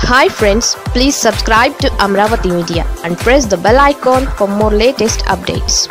hi friends please subscribe to Amaravati media and press the bell icon for more latest updates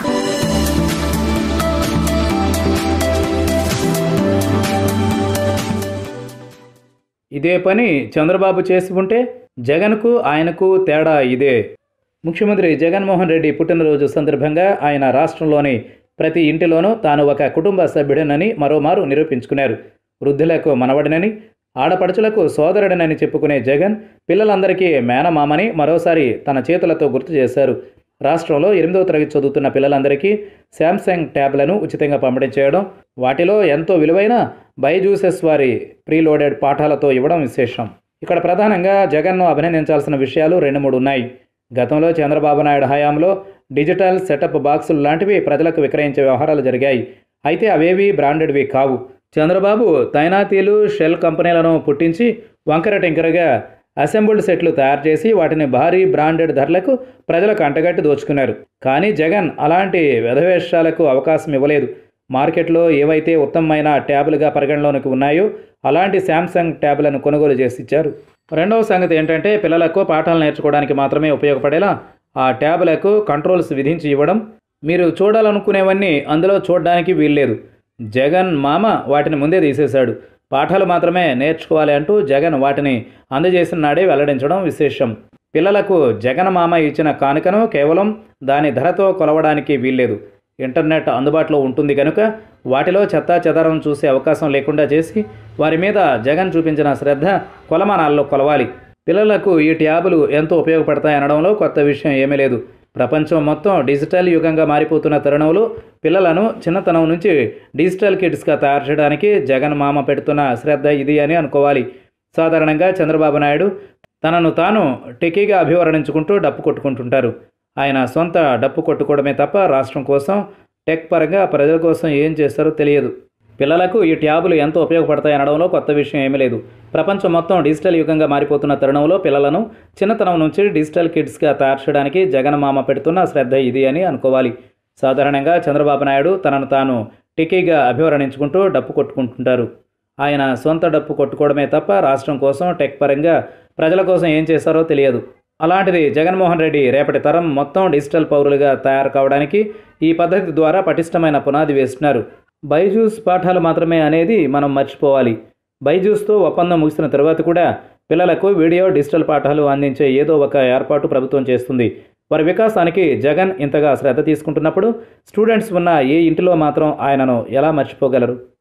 ఇదే పని చంద్రబాబు చేసి ఉంటే జగన్కు ఆయనకు తేడా ఇదే ముఖ్యమంత్రి జగన్మోహన్ రెడ్డి పుట్టినరోజు సందర్భంగా ఆయన రాష్ట్రంలోని ప్రతి ఇంటిలోనూ తాను ఒక కుటుంబ సభ్యుడనని మరోమారు నిరూపించుకున్నారు వృద్ధులకు మనవడినని ఆడపడుచులకు సోదరుడనని చెప్పుకునే జగన్ పిల్లలందరికీ మేనమామని మరోసారి తన చేతులతో గుర్తు చేశారు రాష్ట్రంలో ఎనిమిదవ తరగతి చదువుతున్న పిల్లలందరికీ శాంసంగ్ ట్యాబ్లను ఉచితంగా పంపిణీ చేయడం వాటిలో ఎంతో విలువైన బైజూసెస్ వారి ప్రీలోడెడ్ పాఠాలతో ఇవ్వడం విశేషం ఇక్కడ ప్రధానంగా జగన్ను అభినందించాల్సిన విషయాలు రెండు మూడు ఉన్నాయి గతంలో చంద్రబాబు నాయుడు హయాంలో డిజిటల్ సెటప్ బాక్సులు లాంటివి ప్రజలకు విక్రయించే వ్యవహారాలు జరిగాయి అయితే అవేవి బ్రాండెడ్వి కావు చంద్రబాబు తైనాతీలు షెల్ కంపెనీలను పుట్టించి వంకర టింకరగా అసెంబుల్డ్ సెట్లు తయారు చేసి వాటిని భారీ బ్రాండెడ్ ధరలకు ప్రజలకు అంటగట్టి దోచుకున్నారు కానీ జగన్ అలాంటి వ్యధవేషాలకు అవకాశం ఇవ్వలేదు మార్కెట్లో ఏవైతే ఉత్తమమైన ట్యాబులుగా పరిగణలోనికి ఉన్నాయో అలాంటి శాంసంగ్ ట్యాబులను కొనుగోలు చేసి ఇచ్చారు రెండవ సంగతి ఏంటంటే పిల్లలకు పాఠాలు నేర్చుకోవడానికి మాత్రమే ఉపయోగపడేలా ఆ ట్యాబులకు కంట్రోల్స్ విధించి ఇవ్వడం మీరు చూడాలనుకునేవన్నీ అందులో చూడడానికి వీల్లేదు జగన్ మామ వాటిని ముందే తీసేశాడు పాఠాలు మాత్రమే నేర్చుకోవాలి అంటూ జగన్ వాటిని అందజేసిన నాడే వెల్లడించడం విశేషం పిల్లలకు జగన్ మామ ఇచ్చిన కానుకను కేవలం దాని ధరతో కొలవడానికి వీల్లేదు ఇంటర్నెట్ అందుబాటులో ఉంటుంది కనుక వాటిలో చెత్తా చెదారం చూసే అవకాశం లేకుండా చేసి వారి మీద జగన్ చూపించిన శ్రద్ధ కొలమానాల్లో కొలవాలి పిల్లలకు ఈ ట్యాబులు ఎంతో ఉపయోగపడతాయి అనడంలో కొత్త విషయం ఏమీ లేదు ప్రపంచం మొత్తం డిజిటల్ యుగంగా మారిపోతున్న తరుణంలో పిల్లలను చిన్నతనం నుంచి డిజిటల్ కిడ్స్గా తయారు చేయడానికి జగన్ మామ పెడుతున్న శ్రద్ధ ఇది అని అనుకోవాలి సాధారణంగా చంద్రబాబు నాయుడు తనను తాను టెకీగా అభివర్ణించుకుంటూ డప్పు కొట్టుకుంటుంటారు ఆయన సొంత డప్పు కొట్టుకోవడమే తప్ప రాష్ట్రం కోసం టెక్ పరంగా ప్రజల కోసం ఏం చేస్తారో తెలియదు పిల్లలకు ఈ ట్యాబులు ఎంతో ఉపయోగపడతాయి అనడంలో కొత్త విషయం ఏమీ లేదు ప్రపంచం మొత్తం డిజిటల్ యుగంగా మారిపోతున్న తరుణంలో పిల్లలను చిన్నతనం నుంచి డిజిటల్ కిడ్స్గా తయారు చేయడానికి జగన్మామ పెడుతున్న శ్రద్ధ ఇది అని అనుకోవాలి సాధారణంగా చంద్రబాబు నాయుడు తనను తాను టికీగా అభివర్ణించుకుంటూ డప్పు కొట్టుకుంటుంటారు ఆయన సొంత డప్పు కొట్టుకోవడమే తప్ప రాష్ట్రం కోసం టెక్ పరంగా ప్రజల కోసం ఏం చేశారో తెలియదు అలాంటిది జగన్మోహన్ రెడ్డి రేపటి తరం మొత్తం డిజిటల్ పౌరులుగా తయారు కావడానికి ఈ పద్ధతి ద్వారా పటిష్టమైన పునాది వేస్తున్నారు బైజూస్ పాఠాలు మాత్రమే అనేది మనం మర్చిపోవాలి బైజూస్తో ఒప్పందం ముగిసిన తర్వాత కూడా పిల్లలకు వీడియో డిజిటల్ పాఠాలు అందించే ఏదో ఒక ఏర్పాటు ప్రభుత్వం చేస్తుంది వారి వికాసానికి జగన్ ఇంతగా శ్రద్ధ తీసుకుంటున్నప్పుడు స్టూడెంట్స్ ఉన్న ఏ ఇంటిలో మాత్రం ఆయనను ఎలా మర్చిపోగలరు